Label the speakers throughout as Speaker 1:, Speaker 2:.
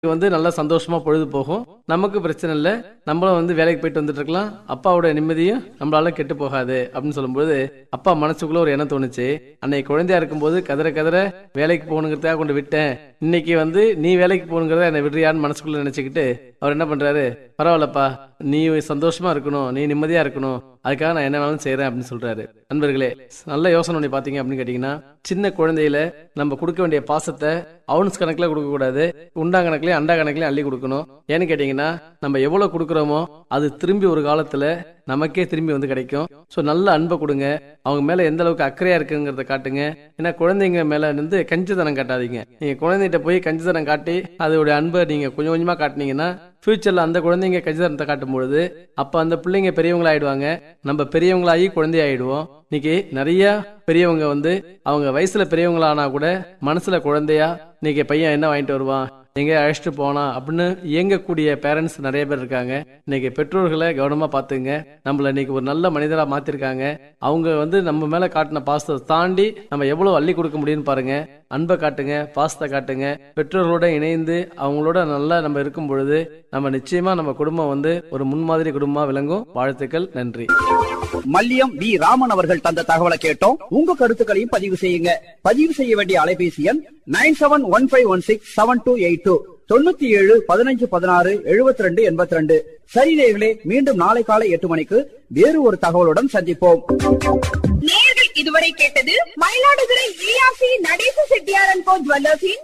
Speaker 1: வந்து நல்லா சந்தோஷமா பொழுது போகும் நமக்கு பிரச்சனை இல்லை நம்மளும் வந்து வேலைக்கு போயிட்டு வந்துட்டு இருக்கலாம் அப்பாவோட நிம்மதியும் நம்மளால கெட்டு போகாது அப்படின்னு சொல்லும்போது அப்பா மனசுக்குள்ள ஒரு எண்ணம் தோணுச்சு அன்னைக்கு குழந்தையா இருக்கும்போது கதற கதற வேலைக்கு போகணுங்கிறதுக்காக கொண்டு விட்டேன் இன்னைக்கு வந்து நீ வேலைக்கு போகணுங்கிறத என்னை விடுறியான்னு மனசுக்குள்ள நினைச்சுக்கிட்டு அவர் என்ன பண்றாரு பரவாயில்லப்பா நீ சந்தோஷமா இருக்கணும் நீ நிம்மதியா இருக்கணும் அதுக்காக நான் என்ன வேணாலும் செய்யறேன் அப்படின்னு சொல்றாரு நண்பர்களே நல்ல யோசனை பண்ணி பாத்தீங்க அப்படின்னு கேட்டீங்கன்னா சின்ன குழந்தையில நம்ம கொடுக்க வேண்டிய பாசத்தை அவுன்ஸ் கணக்குல கொடுக்க கூடாது உண்டா கணக்குலயும் அண்டா கணக்குலயும் அள்ளி கொடுக்கணும் ஏன்னு கேட்டீங்கன்னா நம்ம எவ்வளவு கொடுக்குறோமோ அது திரும்பி ஒரு காலத்துல நமக்கே திரும்பி வந்து கிடைக்கும் சோ நல்ல அன்பை கொடுங்க அவங்க மேல எந்த அளவுக்கு அக்கறையா இருக்குங்கிறத காட்டுங்க ஏன்னா குழந்தைங்க மேல வந்து கஞ்சித்தனம் காட்டாதீங்க நீங்க குழந்தைகிட்ட போய் கஞ்சித்தனம் காட்டி அதோட அன்பை நீங்க கொஞ்சம் கொஞ்சமா காட்டுனீங்கன்னா ஃபியூச்சர்ல அந்த குழந்தைங்க கஞ்சிதனத்தை காட்டும் பொழுது அப்ப அந்த பிள்ளைங்க பெரியவங்களா ஆயிடுவாங்க நம்ம பெரியவங்களாகி குழந்தை ஆயிடுவோம் இன்னைக்கு நிறைய பெரியவங்க வந்து அவங்க வயசுல பெரியவங்களானா கூட மனசுல குழந்தையா இன்னைக்கு பையன் என்ன வாங்கிட்டு வருவான் எங்க அழைச்சிட்டு போனா அப்படின்னு இயங்கக்கூடிய பேரண்ட்ஸ் நிறைய பேர் இருக்காங்க இன்னைக்கு பெற்றோர்களை கவனமா பாத்துங்க நம்மள இன்னைக்கு ஒரு நல்ல மனிதரா மாத்திருக்காங்க அவங்க வந்து நம்ம மேல காட்டின பாசத்தை தாண்டி நம்ம எவ்வளவு அள்ளி கொடுக்க முடியும்னு பாருங்க அன்பை காட்டுங்க பாசத்தை காட்டுங்க பெற்றோர்களோட இணைந்து அவங்களோட நல்லா நம்ம இருக்கும் பொழுது நம்ம நிச்சயமா நம்ம குடும்பம் வந்து ஒரு முன்மாதிரி குடும்பமா விளங்கும் வாழ்த்துக்கள் நன்றி
Speaker 2: மல்லியம் வி ராமன் அவர்கள் தந்த தகவலை கேட்டோம் உங்க கருத்துக்களையும் பதிவு செய்யுங்க பதிவு செய்ய வேண்டிய அலைபேசி எண் nine seven one five one six seven two eight two தொண்ணூத்தி ஏழு பதினஞ்சு பதினாறு எழுபத்தி ரெண்டு எண்பத்தி ரெண்டு சரி நேயர்களே மீண்டும் நாளை காலை எட்டு மணிக்கு வேறு ஒரு தகவலுடன் சந்திப்போம்
Speaker 3: நேயர்கள் இதுவரை கேட்டது மயிலாடுதுறை ஏஆர்சி நடேச செட்டியாரன் கோ ஜுவல்லர்ஸின்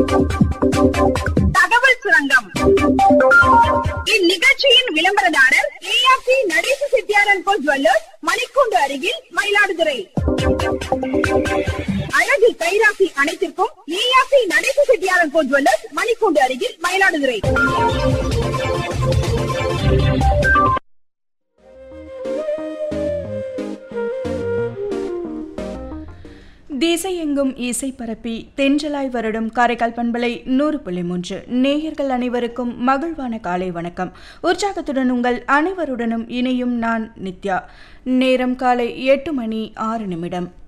Speaker 3: தகவல் சுரங்கம் இந்நிகழ்ச்சியின் விளம்பரதாரர் ஏஆர்சி நடேச செட்டியாரன் கோ ஜுவல்லர்ஸ் மணிக்கூண்டு அருகில் மயிலாடுதுறை அழகு கைராசி அனைத்திற்கும் ஏஆர்சி நடேச செட்டியாரன் கோ ஜுவல்லர்ஸ் மணிக்கூண்டு அருகில் மயிலாடுதுறை
Speaker 4: திசையெங்கும் இசை பரப்பி தென்றலாய் வருடம் காரைக்கால் பண்பலை நூறு புள்ளி மூன்று நேயர்கள் அனைவருக்கும் மகிழ்வான காலை வணக்கம் உற்சாகத்துடன் உங்கள் அனைவருடனும் இணையும் நான் நித்யா நேரம் காலை எட்டு மணி ஆறு நிமிடம்